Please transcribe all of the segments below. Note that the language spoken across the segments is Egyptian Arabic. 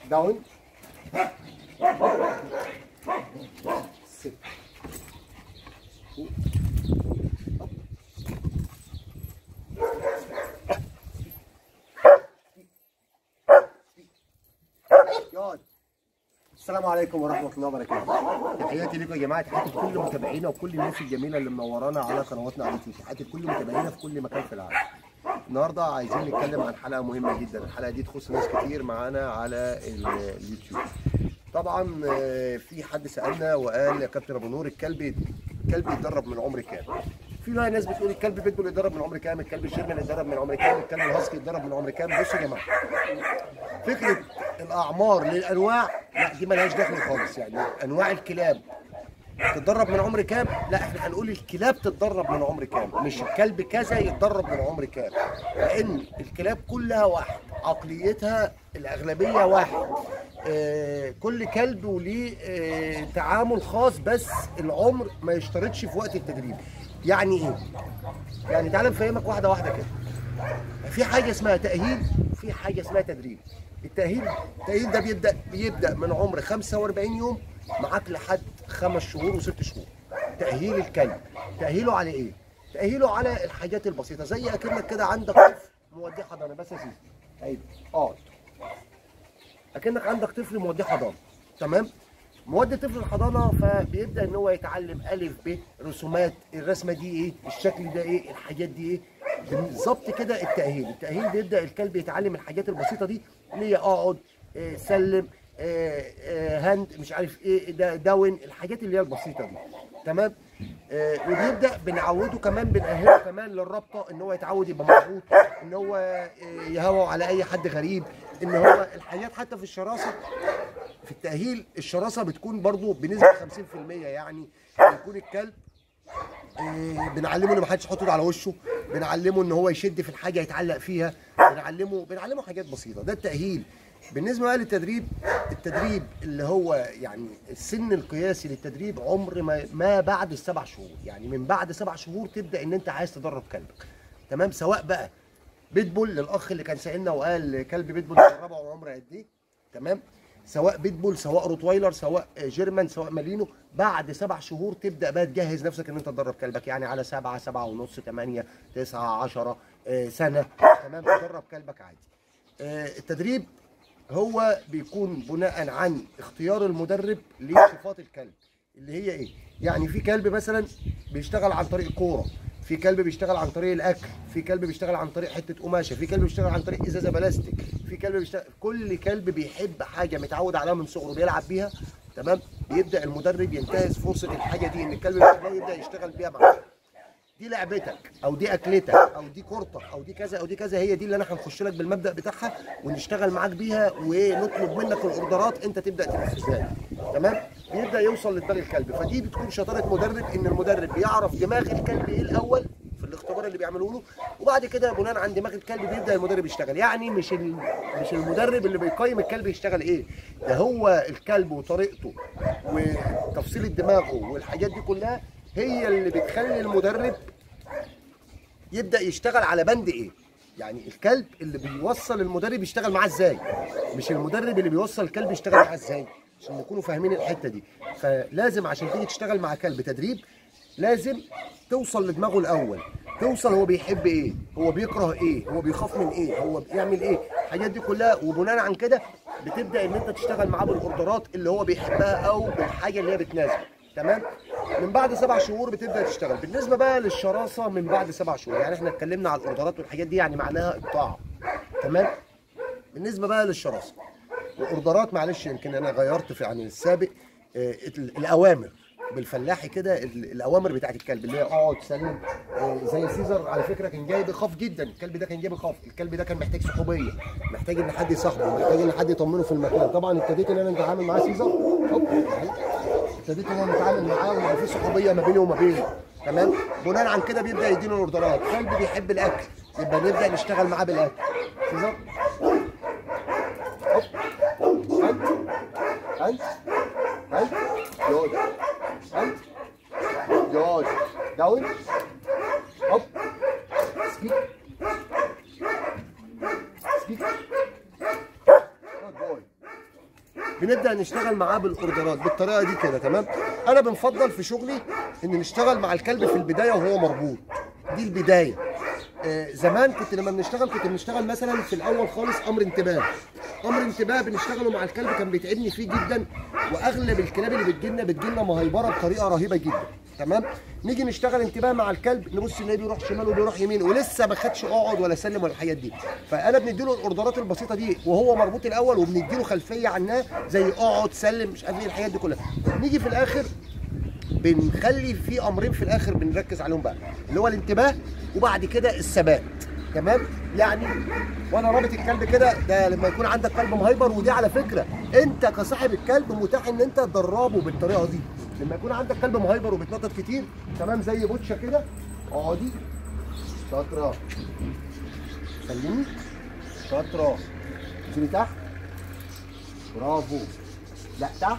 داون ست يقعد السلام عليكم ورحمة الله وبركاته. تحياتي لكم يا جماعة، تحياتي لكل متابعينا وكل الناس الجميلة اللي منورانا على قنواتنا على اليوتيوب، تحياتي لكل متابعينا في كل مكان في العالم. النهارده عايزين نتكلم عن حلقة مهمة جدا، الحلقة دي تخص ناس كتير معانا على ال- اليوتيوب. طبعا آه، في حد سألنا وقال يا كابتن أبو نور الكلب الكلب يتدرب من عمر كام؟ في بقى ناس بتقول الكلب بيتبول يتدرب من عمر كام؟ الكلب الجيرمان يتدرب من عمر كام؟ الكلب الهاسكي يتدرب من عمر كام؟ بصوا يا جماعة فكره الاعمار للانواع لا دي ملهاش دخل خالص يعني انواع الكلاب تتدرب من عمر كام؟ لا احنا هنقول الكلاب تتدرب من عمر كام مش الكلب كذا يتدرب من عمر كام لان الكلاب كلها واحد عقليتها الاغلبيه واحد آه كل كلب وليه آه تعامل خاص بس العمر ما يشترطش في وقت التدريب يعني ايه؟ يعني تعالى نفهمك واحده واحده كده في حاجه اسمها تاهيل وفي حاجه اسمها تدريب التاهيل التاهيل ده بيبدا بيبدا من عمر 45 يوم معاك لحد خمس شهور وست شهور تاهيل الكلب تاهيله على ايه تاهيله على الحاجات البسيطه زي اكنك كده عندك طفل موديه حضانه بس يا سيدي ايوه اقعد اكنك عندك طفل موديه حضانه تمام مودي طفل الحضانه فبيبدا ان هو يتعلم الف ب رسومات الرسمه دي ايه الشكل ده ايه الحاجات دي ايه بالظبط كده التاهيل التاهيل بيبدا الكلب يتعلم الحاجات البسيطه دي اللي هي اقعد آه، سلم آه، آه، هاند مش عارف ايه ده داون الحاجات اللي هي البسيطه دي تمام آه، وبيبدا بنعوده كمان بنأهله كمان للرابطه ان هو يتعود يبقى مربوط ان هو آه، يهوى على اي حد غريب ان هو الحاجات حتى في الشراسه في التأهيل الشراسة بتكون برضو بنسبة 50% يعني يكون الكلب آه، بنعلمه ان ما حدش يحط ايده على وشه بنعلمه ان هو يشد في الحاجه يتعلق فيها بنعلمه بنعلمه حاجات بسيطه ده التاهيل بالنسبه بقى للتدريب التدريب اللي هو يعني السن القياسي للتدريب عمر ما, ما بعد السبع شهور يعني من بعد سبع شهور تبدا ان انت عايز تدرب كلبك تمام سواء بقى بيتبول للاخ اللي كان سائلنا وقال كلب بيتبول تدربه وعمره قد ايه تمام سواء بيتبول سواء روتوايلر سواء جيرمان سواء مالينو بعد سبع شهور تبدا بقى تجهز نفسك ان انت تدرب كلبك يعني على سبعه سبعه ونص ثمانيه تسعه 10 سنه تمام تدرب كلبك عادي آه، التدريب هو بيكون بناء عن اختيار المدرب لصفات الكلب اللي هي ايه يعني في كلب مثلا بيشتغل عن طريق كوره في كلب بيشتغل عن طريق الاكل في كلب بيشتغل عن طريق حته قماشه في كلب بيشتغل عن طريق ازازه بلاستيك في كلب بيشتغل كل كلب بيحب حاجه متعود عليها من صغره بيلعب بيها تمام بيبدا المدرب ينتهز فرصه الحاجه دي ان الكلب بيحبها يبدا يشتغل بيها معاه دي لعبتك او دي اكلتك او دي كورتك او دي كذا او دي كذا هي دي اللي انا هنخش لك بالمبدا بتاعها ونشتغل معاك بيها ونطلب منك الاوردرات انت تبدا تنفذها تمام بيبدا يوصل لدماغ الكلب فدي بتكون شطاره مدرب ان المدرب بيعرف دماغ الكلب ايه الاول في الاختبار اللي بيعملوه له وبعد كده بناء عن دماغ الكلب بيبدا المدرب يشتغل يعني مش ال... مش المدرب اللي بيقيم الكلب يشتغل ايه ده هو الكلب وطريقته وتفصيل دماغه والحاجات دي كلها هي اللي بتخلي المدرب يبدا يشتغل على بند ايه يعني الكلب اللي بيوصل المدرب يشتغل معاه ازاي مش المدرب اللي بيوصل الكلب يشتغل معاه ازاي عشان نكونوا فاهمين الحته دي فلازم عشان تيجي تشتغل مع كلب تدريب لازم توصل لدماغه الاول توصل هو بيحب ايه هو بيكره ايه هو بيخاف من ايه هو بيعمل ايه الحاجات دي كلها وبناء عن كده بتبدا ان انت تشتغل معاه بالاوردرات اللي هو بيحبها او بالحاجه اللي هي بتناسبه تمام من بعد سبع شهور بتبدا تشتغل بالنسبه بقى للشراسه من بعد سبع شهور يعني احنا اتكلمنا على الاوردرات والحاجات دي يعني معناها الطاعه تمام بالنسبه بقى للشراسه الاوردرات معلش يمكن انا غيرت في عن السابق آه، ال- الاوامر بالفلاحي كده ال- الاوامر بتاعت الكلب اللي هي اقعد سلم آه، زي سيزر على فكره كان جاي بيخاف جدا الكلب ده كان جاي بيخاف الكلب ده كان محتاج صحوبيه محتاج ان حد يصاحبه محتاج ان حد يطمنه في المكان طبعا ابتديت ان انا اتعامل معاه سيزر هوب تعال. ابتديت ان انا اتعامل معاه ويبقى في صحوبيه ما بيني وما بينه تمام بناء عن كده بيبدا يدينا الاوردرات كلب بيحب الاكل يبقى نبدا نشتغل معاه بالاكل سيزر هوب انت انت انت يقعد انت يقعد داون هوب سبيك سبيك جود بوي بنبدا نشتغل معاه بالاوردرات بالطريقه دي كده تمام انا بنفضل في شغلي ان نشتغل مع الكلب في البدايه وهو مربوط دي البدايه آه، زمان كنت لما بنشتغل كنت بنشتغل مثلا في الاول خالص امر انتباه امر انتباه بنشتغله مع الكلب كان بيتعبني فيه جدا واغلب الكلاب اللي بتجيلنا بتجيلنا مهيبره بطريقه رهيبه جدا تمام نيجي نشتغل انتباه مع الكلب نبص نلاقيه بيروح شمال وبيروح يمين ولسه ما خدش اقعد ولا سلم ولا الحاجات دي فانا بنديله الاوردرات البسيطه دي وهو مربوط الاول وبنديله خلفيه عنها زي اقعد سلم مش عارف ايه الحاجات دي كلها نيجي في الاخر بنخلي في امرين في الاخر بنركز عليهم بقى اللي هو الانتباه وبعد كده الثبات تمام يعني وانا رابط الكلب كده ده لما يكون عندك كلب مهيبر ودي على فكره انت كصاحب الكلب متاح ان انت تدربه بالطريقه دي لما يكون عندك كلب مهيبر وبيتنطط كتير تمام زي بوتشه كده اقعدي شاطره سلمي شاطره انزلي تحت برافو لا تحت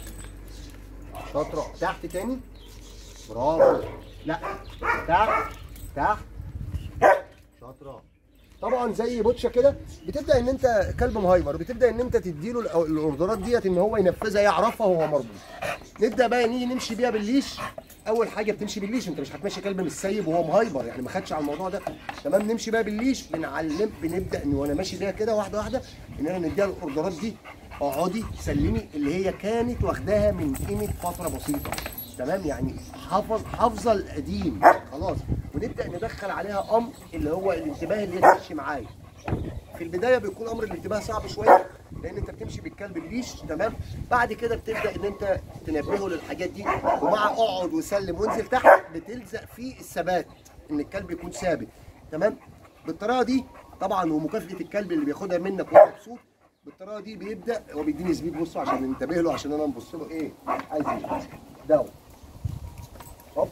شاطرة تحت تاني برافو لا تحت تحت شاطرة طبعا زي بوتشا كده بتبدا ان انت كلب مهايبر بتبدا ان انت تديله الأو- الاوردرات ديت ان هو ينفذها يعرفها وهو مربوط نبدا بقى نيجي نمشي بيها بالليش اول حاجه بتمشي بالليش انت مش هتمشي كلب مش سايب وهو مهايبر يعني ما خدش على الموضوع ده تمام نمشي بقى بالليش بنعلم بنبدا ان وانا ماشي بيها كده واحده واحده ان انا نديها الاوردرات دي اقعدي سلمي اللي هي كانت واخداها من قيمه فتره بسيطه تمام يعني حافظ حافظه القديم خلاص ونبدا ندخل عليها امر اللي هو الانتباه اللي هي تمشي معايا في البدايه بيكون امر الانتباه صعب شويه لان انت بتمشي بالكلب الليش تمام بعد كده بتبدا ان انت تنبهه للحاجات دي ومع اقعد وسلم وانزل تحت بتلزق فيه الثبات ان الكلب يكون ثابت تمام بالطريقه دي طبعا ومكافاه الكلب اللي بياخدها منك وهو مبسوط بالطريقه دي بيبدا هو بيديني سبيد بصوا عشان ننتبه له عشان انا نبص له ايه عايز ايه داون هوب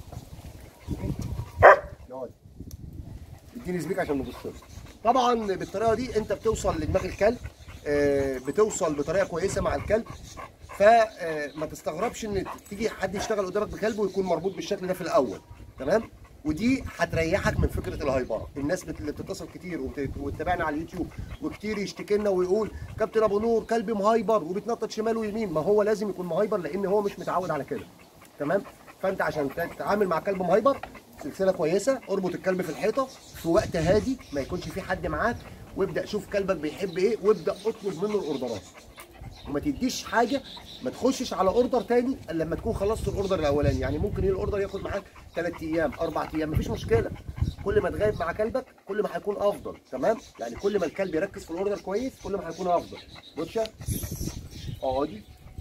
يقعد اديني سبيك عشان نبص له طبعا بالطريقه دي انت بتوصل لدماغ الكلب آه، بتوصل بطريقه كويسه مع الكلب فما تستغربش ان تيجي حد يشتغل قدامك بكلب ويكون مربوط بالشكل ده في الاول تمام ودي هتريحك من فكره الهايبره الناس بت- اللي بتتصل كتير وبت- وتتابعنا على اليوتيوب وكتير يشتكي لنا ويقول كابتن ابو نور كلبي مهايبر وبيتنطط شمال ويمين ما هو لازم يكون مهايبر لان هو مش متعود على كده تمام فانت عشان تتعامل مع كلب مهايبر سلسله كويسه اربط الكلب في الحيطه في وقت هادي ما يكونش في حد معاك وابدا شوف كلبك بيحب ايه وابدا اطلب منه الاوردرات وما تديش حاجه ما تخشش على اوردر تاني الا لما تكون خلصت الاوردر الاولاني يعني ممكن الاوردر ياخد معاك 3 ايام 4 ايام مفيش مشكله كل ما تغيب مع كلبك كل ما هيكون افضل تمام يعني كل ما الكلب يركز في الاوردر كويس كل ما هيكون افضل بوتشا اقعدي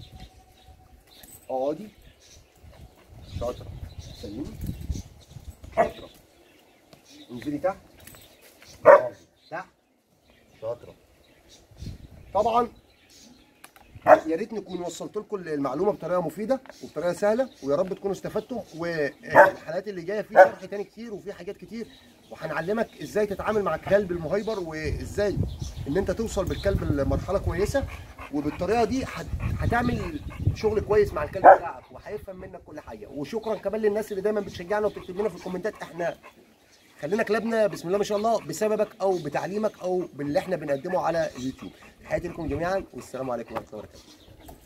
اقعدي شاطره سلمي شاطره انزلي تحت برافو. تحت شاطره طبعا يا ريت نكون وصلت لكم المعلومه بطريقه مفيده وبطريقه سهله ويا رب تكونوا استفدتوا والحلقات اللي جايه في شرح تاني كتير وفي حاجات كتير وهنعلمك ازاي تتعامل مع الكلب المهيبر وازاي ان انت توصل بالكلب لمرحله كويسه وبالطريقه دي هت- هتعمل شغل كويس مع الكلب بتاعك وهيفهم منك كل حاجه وشكرا كمان للناس اللي دايما بتشجعنا وبتكتب لنا في الكومنتات احنا خلينا كلابنا بسم الله ما شاء الله بسببك او بتعليمك او باللي احنا بنقدمه على اليوتيوب تحياتي لكم جميعا والسلام عليكم ورحمه الله وبركاته